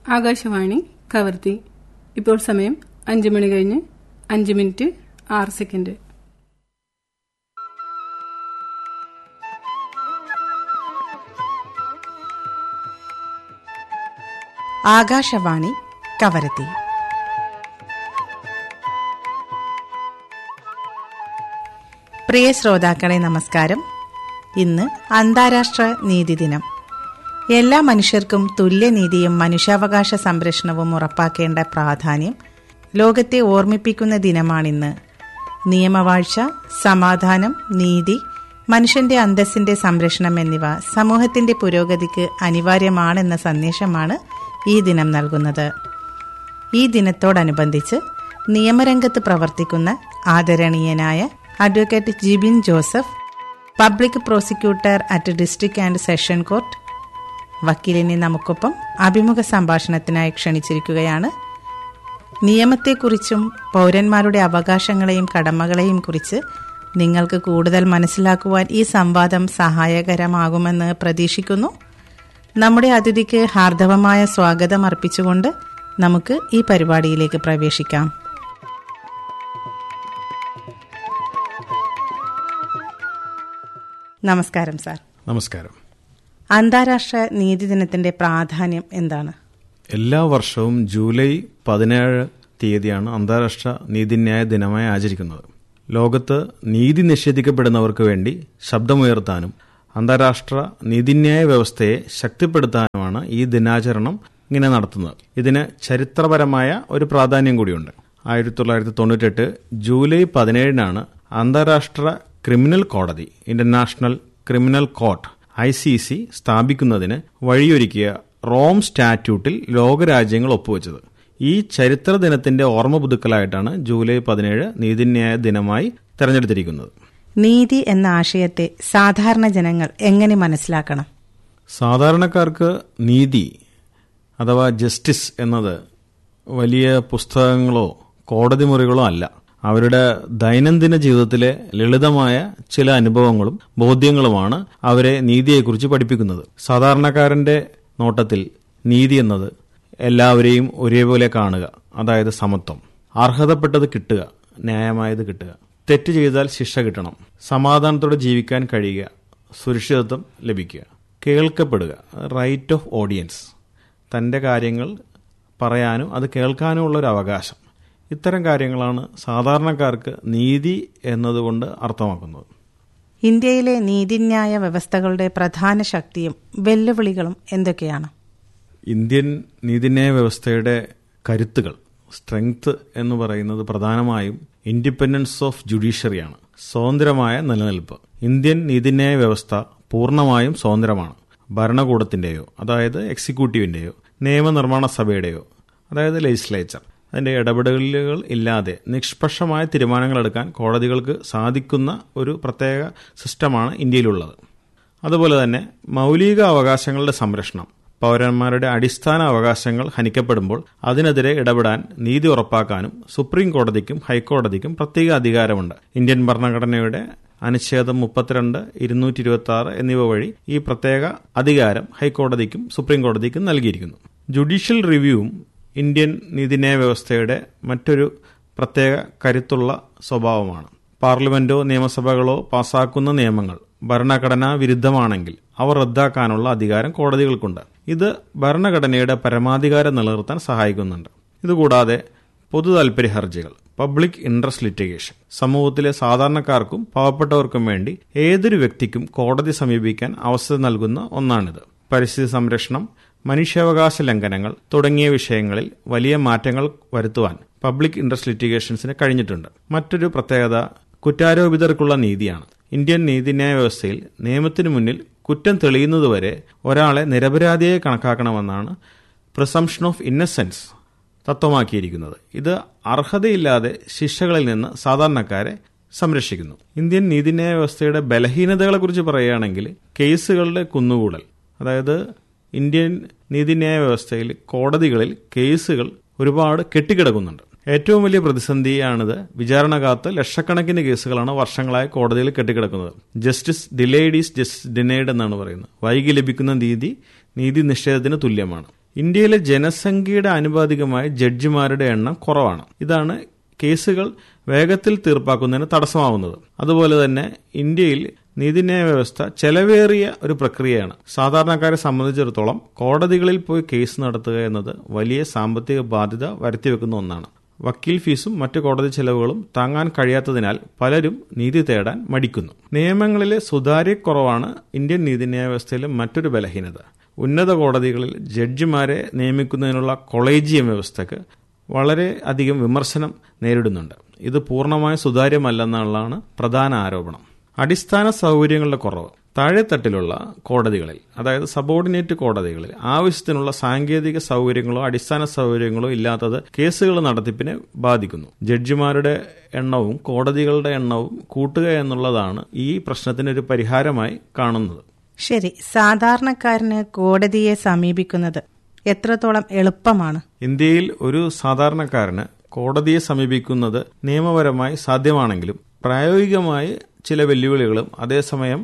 ആകാശവാണി കവർത്തി ഇപ്പോൾ സമയം അഞ്ച് മണി കഴിഞ്ഞ് അഞ്ച് മിനിറ്റ് ആറ് സെക്കൻഡ് ആകാശവാണി കവരത്തി പ്രിയ ശ്രോതാക്കളെ നമസ്കാരം ഇന്ന് അന്താരാഷ്ട്ര നീതി ദിനം എല്ലാ മനുഷ്യർക്കും തുല്യനീതിയും മനുഷ്യാവകാശ സംരക്ഷണവും ഉറപ്പാക്കേണ്ട പ്രാധാന്യം ലോകത്തെ ഓർമ്മിപ്പിക്കുന്ന ദിനമാണിന്ന് നിയമവാഴ്ച സമാധാനം നീതി മനുഷ്യന്റെ അന്തസ്സിന്റെ സംരക്ഷണം എന്നിവ സമൂഹത്തിന്റെ പുരോഗതിക്ക് അനിവാര്യമാണെന്ന സന്ദേശമാണ് ഈ ദിനം നൽകുന്നത് ഈ ദിനത്തോടനുബന്ധിച്ച് നിയമരംഗത്ത് പ്രവർത്തിക്കുന്ന ആദരണീയനായ advocate Jibin Joseph public prosecutor at district and session court വക്കീലിനെ നമുക്കൊപ്പം അഭിമുഖ സംഭാഷണത്തിനായി ക്ഷണിച്ചിരിക്കുകയാണ് നിയമത്തെക്കുറിച്ചും പൗരന്മാരുടെ അവകാശങ്ങളെയും കടമകളെയും കുറിച്ച് നിങ്ങൾക്ക് കൂടുതൽ മനസ്സിലാക്കുവാൻ ഈ സംവാദം സഹായകരമാകുമെന്ന് പ്രതീക്ഷിക്കുന്നു നമ്മുടെ അതിഥിക്ക് ഹാർദവമായ സ്വാഗതം അർപ്പിച്ചുകൊണ്ട് നമുക്ക് ഈ പരിപാടിയിലേക്ക് പ്രവേശിക്കാം നമസ്കാരം സാർ നമസ്കാരം അന്താരാഷ്ട്ര നീതി ദിനത്തിന്റെ പ്രാധാന്യം എന്താണ് എല്ലാ വർഷവും ജൂലൈ പതിനേഴ് തീയതിയാണ് അന്താരാഷ്ട്ര നീതിന്യായ ദിനമായി ആചരിക്കുന്നത് ലോകത്ത് നീതി നിഷേധിക്കപ്പെടുന്നവർക്ക് വേണ്ടി ശബ്ദമുയർത്താനും അന്താരാഷ്ട്ര നീതിന്യായ വ്യവസ്ഥയെ ശക്തിപ്പെടുത്താനുമാണ് ഈ ദിനാചരണം ഇങ്ങനെ നടത്തുന്നത് ഇതിന് ചരിത്രപരമായ ഒരു പ്രാധാന്യം കൂടിയുണ്ട് ആയിരത്തി തൊള്ളായിരത്തി തൊണ്ണൂറ്റെട്ട് ജൂലൈ പതിനേഴിനാണ് അന്താരാഷ്ട്ര ക്രിമിനൽ കോടതി international criminal court I C C സ്ഥാപിക്കുന്നതിന് വഴിയൊരുക്കിയ റോം സ്റ്റാറ്റ്യൂട്ടിൽ ലോകരാജ്യങ്ങൾ ഒപ്പുവെച്ചത് ഈ ചരിത്ര ദിനത്തിന്റെ ഓർമ്മ പുതുക്കലായിട്ടാണ് ജൂലൈ പതിനേഴ് നീതിന്യായ ദിനമായി തെരഞ്ഞെടുത്തിരിക്കുന്നത് നീതി എന്ന ആശയത്തെ സാധാരണ ജനങ്ങൾ എങ്ങനെ മനസ്സിലാക്കണം സാധാരണക്കാർക്ക് നീതി അഥവാ ജസ്റ്റിസ് എന്നത് വലിയ പുസ്തകങ്ങളോ കോടതി മുറികളോ അല്ല അവരുടെ ദൈനംദിന ജീവിതത്തിലെ ലളിതമായ ചില അനുഭവങ്ങളും ബോധ്യങ്ങളുമാണ് അവരെ നീതിയെക്കുറിച്ച് പഠിപ്പിക്കുന്നത് സാധാരണക്കാരന്റെ നോട്ടത്തിൽ നീതി എന്നത് എല്ലാവരെയും ഒരേപോലെ കാണുക അതായത് സമത്വം അർഹതപ്പെട്ടത് കിട്ടുക ന്യായമായത് കിട്ടുക തെറ്റ് ചെയ്താൽ ശിക്ഷ കിട്ടണം സമാധാനത്തോടെ ജീവിക്കാൻ കഴിയുക സുരക്ഷിതത്വം ലഭിക്കുക കേൾക്കപ്പെടുക റൈറ്റ് ഓഫ് ഓഡിയൻസ് തൻ്റെ കാര്യങ്ങൾ പറയാനും അത് കേൾക്കാനുമുള്ള ഒരു അവകാശം ഇത്തരം കാര്യങ്ങളാണ് സാധാരണക്കാർക്ക് നീതി എന്നതുകൊണ്ട് അർത്ഥമാക്കുന്നത് ഇന്ത്യയിലെ നീതിന്യായ വ്യവസ്ഥകളുടെ പ്രധാന ശക്തിയും വെല്ലുവിളികളും എന്തൊക്കെയാണ് ഇന്ത്യൻ നീതിന്യായ വ്യവസ്ഥയുടെ കരുത്തുകൾ സ്ട്രെങ്ത് എന്ന് പറയുന്നത് പ്രധാനമായും ഇൻഡിപെൻഡൻസ് ഓഫ് ജുഡീഷ്യറിയാണ് സ്വതന്ത്രമായ നിലനിൽപ്പ് ഇന്ത്യൻ നീതിന്യായ വ്യവസ്ഥ പൂർണ്ണമായും സ്വതന്ത്രമാണ് ഭരണകൂടത്തിന്റെയോ അതായത് എക്സിക്യൂട്ടീവിന്റെയോ നിയമനിർമ്മാണ സഭയുടെയോ അതായത് ലെജിസ്ലേച്ചർ അതിന്റെ ഇടപെടലുകൾ ഇല്ലാതെ നിഷ്പക്ഷമായ തീരുമാനങ്ങൾ എടുക്കാൻ കോടതികൾക്ക് സാധിക്കുന്ന ഒരു പ്രത്യേക സിസ്റ്റമാണ് ഇന്ത്യയിലുള്ളത് അതുപോലെ തന്നെ മൗലിക അവകാശങ്ങളുടെ സംരക്ഷണം പൗരന്മാരുടെ അടിസ്ഥാന അവകാശങ്ങൾ ഹനിക്കപ്പെടുമ്പോൾ അതിനെതിരെ ഇടപെടാൻ നീതി ഉറപ്പാക്കാനും സുപ്രീം കോടതിക്കും ഹൈക്കോടതിക്കും പ്രത്യേക അധികാരമുണ്ട് ഇന്ത്യൻ ഭരണഘടനയുടെ അനുച്ഛേദം മുപ്പത്തിരണ്ട് ഇരുന്നൂറ്റി ഇരുപത്തി ആറ് എന്നിവ വഴി ഈ പ്രത്യേക അധികാരം ഹൈക്കോടതിക്കും സുപ്രീം കോടതിക്കും നൽകിയിരിക്കുന്നു ജുഡീഷ്യൽ റിവ്യൂവും ഇന്ത്യൻ നീതിന്യായ വ്യവസ്ഥയുടെ മറ്റൊരു പ്രത്യേക കരുത്തുള്ള സ്വഭാവമാണ് പാർലമെന്റോ നിയമസഭകളോ പാസാക്കുന്ന നിയമങ്ങൾ ഭരണഘടനാ വിരുദ്ധമാണെങ്കിൽ അവ റദ്ദാക്കാനുള്ള അധികാരം കോടതികൾക്കുണ്ട് ഇത് ഭരണഘടനയുടെ പരമാധികാരം നിലനിർത്താൻ സഹായിക്കുന്നുണ്ട് ഇതുകൂടാതെ പൊതു താൽപര്യ ഹർജികൾ പബ്ലിക് ഇൻട്രസ്റ്റ് ലിറ്റിഗേഷൻ സമൂഹത്തിലെ സാധാരണക്കാർക്കും പാവപ്പെട്ടവർക്കും വേണ്ടി ഏതൊരു വ്യക്തിക്കും കോടതി സമീപിക്കാൻ അവസരം നൽകുന്ന ഒന്നാണിത് പരിസ്ഥിതി സംരക്ഷണം മനുഷ്യാവകാശ ലംഘനങ്ങൾ തുടങ്ങിയ വിഷയങ്ങളിൽ വലിയ മാറ്റങ്ങൾ വരുത്തുവാൻ പബ്ലിക് ഇൻട്രസ്റ്റ് ലിറ്റിഗേഷൻസിന് കഴിഞ്ഞിട്ടുണ്ട് മറ്റൊരു പ്രത്യേകത കുറ്റാരോപിതർക്കുള്ള നീതിയാണ് ഇന്ത്യൻ നീതിന്യായ വ്യവസ്ഥയിൽ നിയമത്തിനു മുന്നിൽ കുറ്റം തെളിയുന്നതുവരെ ഒരാളെ നിരപരാധിയായി കണക്കാക്കണമെന്നാണ് പ്രിസംഷൻ ഓഫ് ഇന്നസെൻസ് തത്വമാക്കിയിരിക്കുന്നത് ഇത് അർഹതയില്ലാതെ ശിക്ഷകളിൽ നിന്ന് സാധാരണക്കാരെ സംരക്ഷിക്കുന്നു ഇന്ത്യൻ നീതിന്യായ വ്യവസ്ഥയുടെ ബലഹീനതകളെക്കുറിച്ച് പറയുകയാണെങ്കിൽ കേസുകളുടെ കുന്നുകൂടൽ അതായത് ഇന്ത്യൻ നീതിന്യായ വ്യവസ്ഥയിൽ കോടതികളിൽ കേസുകൾ ഒരുപാട് കെട്ടിക്കിടക്കുന്നുണ്ട് ഏറ്റവും വലിയ പ്രതിസന്ധിയാണിത് വിചാരണ കാത്ത് ലക്ഷക്കണക്കിന് കേസുകളാണ് വർഷങ്ങളായി കോടതിയിൽ കെട്ടിക്കിടക്കുന്നത് justice delayed is justice denied എന്നാണ് പറയുന്നത് വൈകി ലഭിക്കുന്ന നീതി നീതി നിഷേധത്തിന് തുല്യമാണ് ഇന്ത്യയിലെ ജനസംഖ്യയുടെ ആനുപാതികമായ ജഡ്ജിമാരുടെ എണ്ണം കുറവാണ് ഇതാണ് കേസുകൾ വേഗത്തിൽ തീർപ്പാക്കുന്നതിന് തടസ്സമാവുന്നത് അതുപോലെ തന്നെ ഇന്ത്യയിൽ നീതിന്യായ വ്യവസ്ഥ ചെലവേറിയ ഒരു പ്രക്രിയയാണ് സാധാരണക്കാരെ സംബന്ധിച്ചിടത്തോളം കോടതികളിൽ പോയി കേസ് നടത്തുക എന്നത് വലിയ സാമ്പത്തിക ബാധ്യത വരുത്തിവെക്കുന്ന ഒന്നാണ് വക്കീൽ ഫീസും മറ്റു കോടതി ചെലവുകളും താങ്ങാൻ കഴിയാത്തതിനാൽ പലരും നീതി തേടാൻ മടിക്കുന്നു നിയമങ്ങളിലെ സുതാര്യക്കുറവാണ് ഇന്ത്യൻ നീതിന്യായ വ്യവസ്ഥയിലെ മറ്റൊരു ബലഹീനത ഉന്നത കോടതികളിൽ ജഡ്ജിമാരെ നിയമിക്കുന്നതിനുള്ള കൊളേജിയം വ്യവസ്ഥയ്ക്ക് വളരെ അധികം വിമർശനം നേരിടുന്നുണ്ട് ഇത് പൂർണ്ണമായ സുതാര്യമല്ലെന്നുള്ളതാണ് പ്രധാന ആരോപണം അടിസ്ഥാന സൗകര്യങ്ങളുടെ കുറവ് താഴെത്തട്ടിലുള്ള കോടതികളിൽ അതായത് സബോർഡിനേറ്റ് കോടതികളിൽ ആവശ്യത്തിനുള്ള സാങ്കേതിക സൗകര്യങ്ങളോ അടിസ്ഥാന സൗകര്യങ്ങളോ ഇല്ലാത്തത് കേസുകൾ നടത്തിപ്പിനെ ബാധിക്കുന്നു ജഡ്ജിമാരുടെ എണ്ണവും കോടതികളുടെ എണ്ണവും കൂട്ടുക എന്നുള്ളതാണ് ഈ പ്രശ്നത്തിന് ഒരു പരിഹാരമായി കാണുന്നത് ശരി സാധാരണക്കാരന് കോടതിയെ സമീപിക്കുന്നത് എത്രത്തോളം എളുപ്പമാണ് ഇന്ത്യയിൽ ഒരു സാധാരണക്കാരന് കോടതിയെ സമീപിക്കുന്നത് നിയമപരമായി സാധ്യമാണെങ്കിലും പ്രായോഗികമായി ചില വെല്ലുവിളികളും അതേസമയം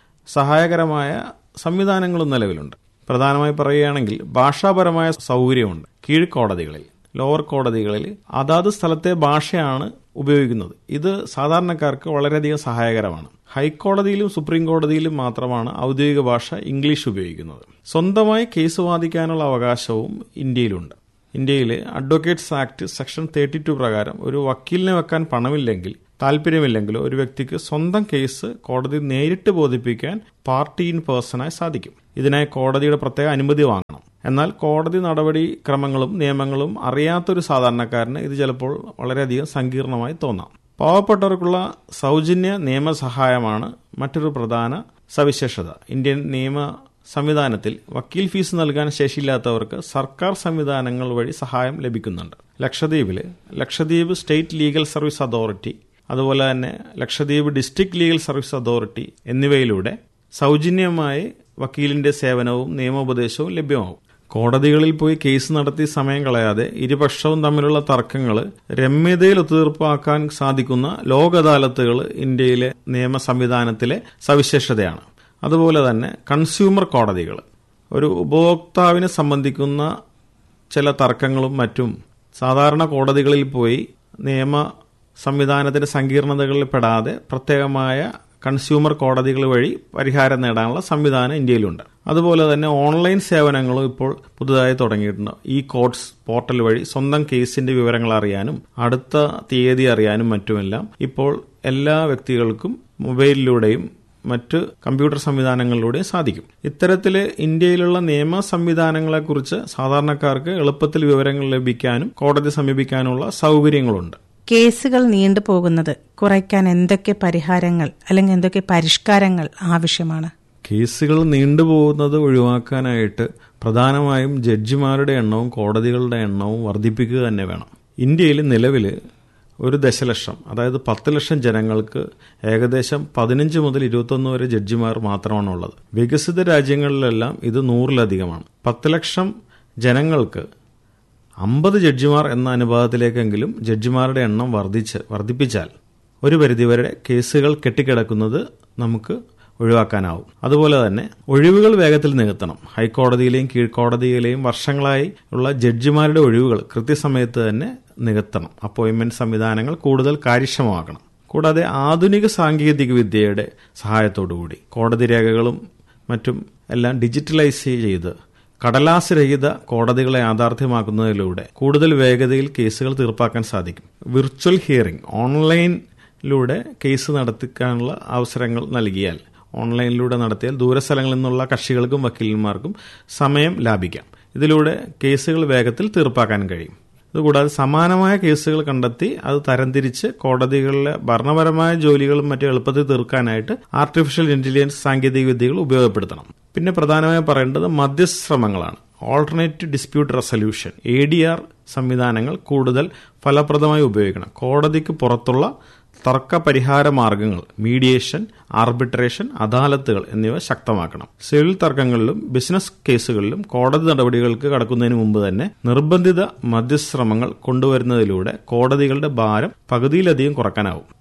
സഹായകരമായ സംവിധാനങ്ങളും നിലവിലുണ്ട് പ്രധാനമായി പറയുകയാണെങ്കിൽ ഭാഷാപരമായ സൗകര്യമുണ്ട് കീഴ്ക്കോടതികളിൽ ലോവർ കോടതികളിൽ അതാത് സ്ഥലത്തെ ഭാഷയാണ് ഉപയോഗിക്കുന്നത് ഇത് സാധാരണക്കാർക്ക് വളരെയധികം സഹായകരമാണ് ഹൈക്കോടതിയിലും സുപ്രീം കോടതിയിലും മാത്രമാണ് ഔദ്യോഗിക ഭാഷ ഇംഗ്ലീഷ് ഉപയോഗിക്കുന്നത് സ്വന്തമായി കേസ് വാദിക്കാനുള്ള അവകാശവും ഇന്ത്യയിലുണ്ട് ഇന്ത്യയിലെ advocates act section thirty two പ്രകാരം ഒരു വക്കീലിനെ വെക്കാൻ പണമില്ലെങ്കിൽ താല്പര്യമില്ലെങ്കിൽ ഒരു വ്യക്തിക്ക് സ്വന്തം കേസ് കോടതി നേരിട്ട് ബോധിപ്പിക്കാൻ പാർട്ടി ഇൻ പേഴ്സണായി സാധിക്കും ഇതിനായി കോടതിയുടെ പ്രത്യേക അനുമതി വാങ്ങണം എന്നാൽ കോടതി നടപടി ക്രമങ്ങളും നിയമങ്ങളും അറിയാത്തൊരു സാധാരണക്കാരന് ഇത് ചിലപ്പോൾ വളരെയധികം സങ്കീർണമായി തോന്നാം പാവപ്പെട്ടവർക്കുള്ള സൗജന്യ നിയമസഹായമാണ് മറ്റൊരു പ്രധാന സവിശേഷത ഇന്ത്യൻ നിയമ സംവിധാനത്തിൽ വക്കീൽ ഫീസ് നൽകാൻ ശേഷിയില്ലാത്തവർക്ക് സർക്കാർ സംവിധാനങ്ങൾ വഴി സഹായം ലഭിക്കുന്നുണ്ട് ലക്ഷദ്വീപില് Lakshadweep state legal service authority അതുപോലെ തന്നെ Lakshadweep district legal service authority എന്നിവയിലൂടെ സൗജന്യമായി വക്കീലിന്റെ സേവനവും നിയമോപദേശവും ലഭ്യമാവും കോടതികളിൽ പോയി കേസ് നടത്തി സമയം കളയാതെ ഇരുപക്ഷവും തമ്മിലുള്ള തർക്കങ്ങൾ രമ്യതയിൽ ഒത്തുതീർപ്പാക്കാൻ സാധിക്കുന്ന ലോക് അദാലത്തുകൾ ഇന്ത്യയിലെ നിയമ സംവിധാനത്തിലെ സവിശേഷതയാണ് അതുപോലെ തന്നെ കൺസ്യൂമർ കോടതികൾ ഒരു ഉപഭോക്താവിനെ സംബന്ധിക്കുന്ന ചില തർക്കങ്ങളും മറ്റും സാധാരണ കോടതികളിൽ പോയി നിയമ സംവിധാനത്തിന്റെ സങ്കീർണതകളിൽ പെടാതെ പ്രത്യേകമായ കൺസ്യൂമർ കോടതികൾ വഴി പരിഹാരം നേടാനുള്ള സംവിധാനം ഇന്ത്യയിലുണ്ട് അതുപോലെ തന്നെ ഓൺലൈൻ സേവനങ്ങളും ഇപ്പോൾ പുതുതായി തുടങ്ങിയിട്ടുണ്ട് ഈ കോർട്സ് പോർട്ടൽ വഴി സ്വന്തം കേസിന്റെ വിവരങ്ങൾ അറിയാനും അടുത്ത തീയതി അറിയാനും മറ്റുമെല്ലാം ഇപ്പോൾ എല്ലാ വ്യക്തികൾക്കും മൊബൈലിലൂടെയും മറ്റ് കമ്പ്യൂട്ടർ സംവിധാനങ്ങളിലൂടെയും സാധിക്കും ഇത്തരത്തില് ഇന്ത്യയിലുള്ള നിയമ സംവിധാനങ്ങളെക്കുറിച്ച് സാധാരണക്കാർക്ക് എളുപ്പത്തിൽ വിവരങ്ങൾ ലഭിക്കാനും കോടതി സമീപിക്കാനുള്ള സൗകര്യങ്ങളുണ്ട് കേസുകൾ നീണ്ടുപോകുന്നത് കുറയ്ക്കാൻ എന്തൊക്കെ പരിഹാരങ്ങൾ അല്ലെങ്കിൽ എന്തൊക്കെ പരിഷ്കാരങ്ങൾ ആവശ്യമാണ് കേസുകൾ നീണ്ടുപോകുന്നത് ഒഴിവാക്കാനായിട്ട് പ്രധാനമായും ജഡ്ജിമാരുടെ എണ്ണവും കോടതികളുടെ എണ്ണവും വർദ്ധിപ്പിക്കുക തന്നെ വേണം ഇന്ത്യയിൽ നിലവിൽ ഒരു ദശലക്ഷം അതായത് പത്ത് ലക്ഷം ജനങ്ങൾക്ക് ഏകദേശം പതിനഞ്ച് മുതൽ ഇരുപത്തൊന്ന് വരെ ജഡ്ജിമാർ മാത്രമാണുള്ളത് വികസിത രാജ്യങ്ങളിലെല്ലാം ഇത് നൂറിലധികമാണ് പത്ത് ലക്ഷം ജനങ്ങൾക്ക് അമ്പത് ജഡ്ജിമാർ എന്ന അനുപാതത്തിലേക്കെങ്കിലും ജഡ്ജിമാരുടെ എണ്ണം വർദ്ധിച്ച് വർദ്ധിപ്പിച്ചാൽ ഒരു പരിധിവരെ കേസുകൾ കെട്ടിക്കിടക്കുന്നത് നമുക്ക് ഒഴിവാക്കാനാവും അതുപോലെ തന്നെ ഒഴിവുകൾ വേഗത്തിൽ നികത്തണം ഹൈക്കോടതിയിലെയും കീഴ്ക്കോടതിയിലെയും വർഷങ്ങളായി ഉള്ള ജഡ്ജിമാരുടെ ഒഴിവുകൾ കൃത്യസമയത്ത് തന്നെ നികത്തണം അപ്പോയിന്റ്മെന്റ് സംവിധാനങ്ങൾ കൂടുതൽ കാര്യക്ഷമമാക്കണം കൂടാതെ ആധുനിക സാങ്കേതിക വിദ്യയുടെ സഹായത്തോടുകൂടി കോടതി രേഖകളും മറ്റും എല്ലാം ഡിജിറ്റലൈസ് ചെയ്ത് കടലാസ് രഹിത കോടതികളെ യാഥാർത്ഥ്യമാക്കുന്നതിലൂടെ കൂടുതൽ വേഗതയിൽ കേസുകൾ തീർപ്പാക്കാൻ സാധിക്കും വിർച്വൽ ഹിയറിംഗ് ഓൺലൈനിലൂടെ കേസ് നടത്തിക്കാനുള്ള അവസരങ്ങൾ നൽകിയാൽ ഓൺലൈനിലൂടെ നടത്തിയാൽ ദൂരസ്ഥലങ്ങളിൽ നിന്നുള്ള കക്ഷികൾക്കും വക്കീലന്മാർക്കും സമയം ലാഭിക്കാം ഇതിലൂടെ കേസുകൾ വേഗത്തിൽ തീർപ്പാക്കാൻ കഴിയും ഇതുകൂടാതെ സമാനമായ കേസുകൾ കണ്ടെത്തി അത് തരംതിരിച്ച് കോടതികളിലെ ഭരണപരമായ ജോലികളും മറ്റും എളുപ്പത്തിൽ തീർക്കാനായിട്ട് ആർട്ടിഫിഷ്യൽ ഇന്റലിജൻസ് സാങ്കേതിക വിദ്യകൾ ഉപയോഗപ്പെടുത്തണം പിന്നെ പ്രധാനമായും പറയേണ്ടത് മധ്യശ്രമങ്ങളാണ് alternate dispute resolution A D R സംവിധാനങ്ങൾ കൂടുതൽ ഫലപ്രദമായി ഉപയോഗിക്കണം കോടതിക്ക് പുറത്തുള്ള തർക്ക പരിഹാര മാർഗങ്ങൾ മീഡിയേഷൻ ആർബിട്രേഷൻ അദാലത്തുകൾ എന്നിവ ശക്തമാക്കണം സിവിൽ തർക്കങ്ങളിലും ബിസിനസ് കേസുകളിലും കോടതി നടപടികൾക്ക് കടക്കുന്നതിന് മുമ്പ് തന്നെ നിർബന്ധിത മധ്യശ്രമങ്ങൾ കൊണ്ടുവരുന്നതിലൂടെ കോടതികളുടെ ഭാരം പകുതിയിലധികം കുറക്കാനാവും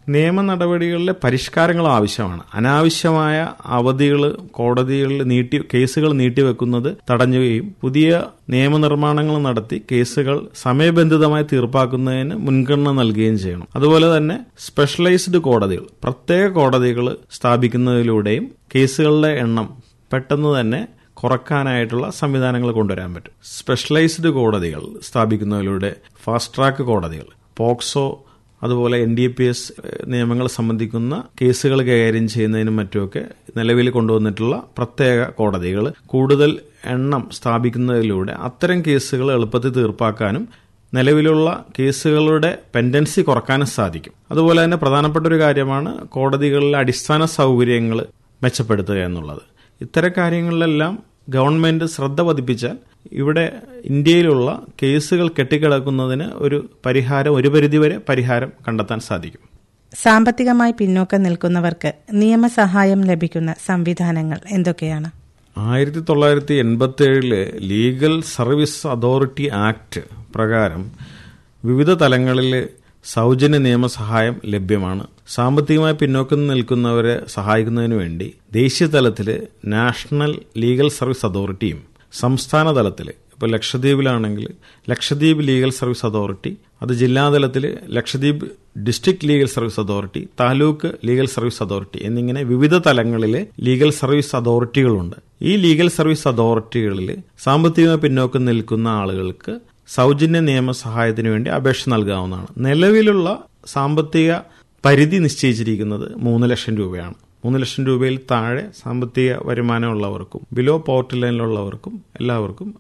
നിയമ നടപടികളിലെ പരിഷ്കാരങ്ങൾ ആവശ്യമാണ് അനാവശ്യമായ അവധികൾ കോടതികളിൽ നീട്ടി കേസുകൾ നീട്ടിവെക്കുന്നത് തടഞ്ഞുകയും പുതിയ നിയമനിർമ്മാണങ്ങൾ നടത്തി കേസുകൾ സമയബന്ധിതമായി തീർപ്പാക്കുന്നതിന് മുൻഗണന നൽകുകയും ചെയ്യണം അതുപോലെ തന്നെ സ്പെഷ്യലൈസ്ഡ് കോടതികൾ പ്രത്യേക കോടതികൾ സ്ഥാപിക്കുന്നതിലൂടെയും കേസുകളുടെ എണ്ണം പെട്ടെന്ന് തന്നെ കുറക്കാനായിട്ടുള്ള സംവിധാനങ്ങൾ കൊണ്ടുവരാൻ പറ്റും സ്പെഷ്യലൈസ്ഡ് കോടതികൾ സ്ഥാപിക്കുന്നതിലൂടെ ഫാസ്റ്റ് ട്രാക്ക് കോടതികൾ പോക്സോ അതുപോലെ എൻ ഡി പി എസ് നിയമങ്ങൾ സംബന്ധിക്കുന്ന കേസുകൾ കൈകാര്യം ചെയ്യുന്നതിനും മറ്റുമൊക്കെ നിലവിൽ കൊണ്ടുവന്നിട്ടുള്ള പ്രത്യേക കോടതികൾ കൂടുതൽ എണ്ണം സ്ഥാപിക്കുന്നതിലൂടെ അത്തരം കേസുകൾ എളുപ്പത്തിൽ തീർപ്പാക്കാനും നിലവിലുള്ള കേസുകളുടെ പെൻഡൻസി കുറക്കാനും സാധിക്കും അതുപോലെ തന്നെ പ്രധാനപ്പെട്ട ഒരു കാര്യമാണ് കോടതികളിലെ അടിസ്ഥാന സൗകര്യങ്ങൾ മെച്ചപ്പെടുത്തുക എന്നുള്ളത് ഇത്തരം കാര്യങ്ങളിലെല്ലാം ഗവൺമെന്റ് ശ്രദ്ധ പതിപ്പിച്ചാൽ ഇവിടെ ഇന്ത്യയിലുള്ള കേസുകൾ കെട്ടിക്കിടക്കുന്നതിന് ഒരു പരിഹാരം ഒരു പരിധിവരെ പരിഹാരം കണ്ടെത്താൻ സാധിക്കും സാമ്പത്തികമായി പിന്നോക്കം നിൽക്കുന്നവർക്ക് നിയമസഹായം ലഭിക്കുന്ന സംവിധാനങ്ങൾ എന്തൊക്കെയാണ് ആയിരത്തി തൊള്ളായിരത്തി എൺപത്തി ഏഴിലെ ലീഗൽ സർവീസ് അതോറിറ്റി ആക്ട് പ്രകാരം വിവിധ തലങ്ങളിൽ സൗജന്യ നിയമസഹായം ലഭ്യമാണ് സാമ്പത്തികമായി പിന്നോക്കം നിൽക്കുന്നവരെ സഹായിക്കുന്നതിന് വേണ്ടി ദേശീയ തലത്തിൽ നാഷണൽ ലീഗൽ സർവീസ് അതോറിറ്റിയും സംസ്ഥാന തലത്തിൽ ഇപ്പോൾ ലക്ഷദ്വീപിലാണെങ്കിൽ ലക്ഷദ്വീപ് ലീഗൽ സർവീസ് അതോറിറ്റി അത് ജില്ലാതലത്തിൽ Lakshadweep district legal service authority taluk legal service authority എന്നിങ്ങനെ വിവിധ തലങ്ങളിലെ ലീഗൽ സർവീസ് അതോറിറ്റികളുണ്ട് ഈ ലീഗൽ സർവീസ് അതോറിറ്റികളിൽ സാമ്പത്തികമായി പിന്നോക്കം നിൽക്കുന്ന ആളുകൾക്ക് സൗജന്യ നിയമസഹായത്തിന് വേണ്ടി അപേക്ഷ നൽകാവുന്നതാണ് നിലവിലുള്ള സാമ്പത്തിക പരിധി നിശ്ചയിച്ചിരിക്കുന്നത് മൂന്ന് ലക്ഷം രൂപയാണ് മൂന്ന് ലക്ഷം രൂപയിൽ താഴെ സാമ്പത്തിക വരുമാനമുള്ളവർക്കും ബിലോ പോവർട്ടി ലൈനിലുള്ളവർക്കും എല്ലാവർക്കും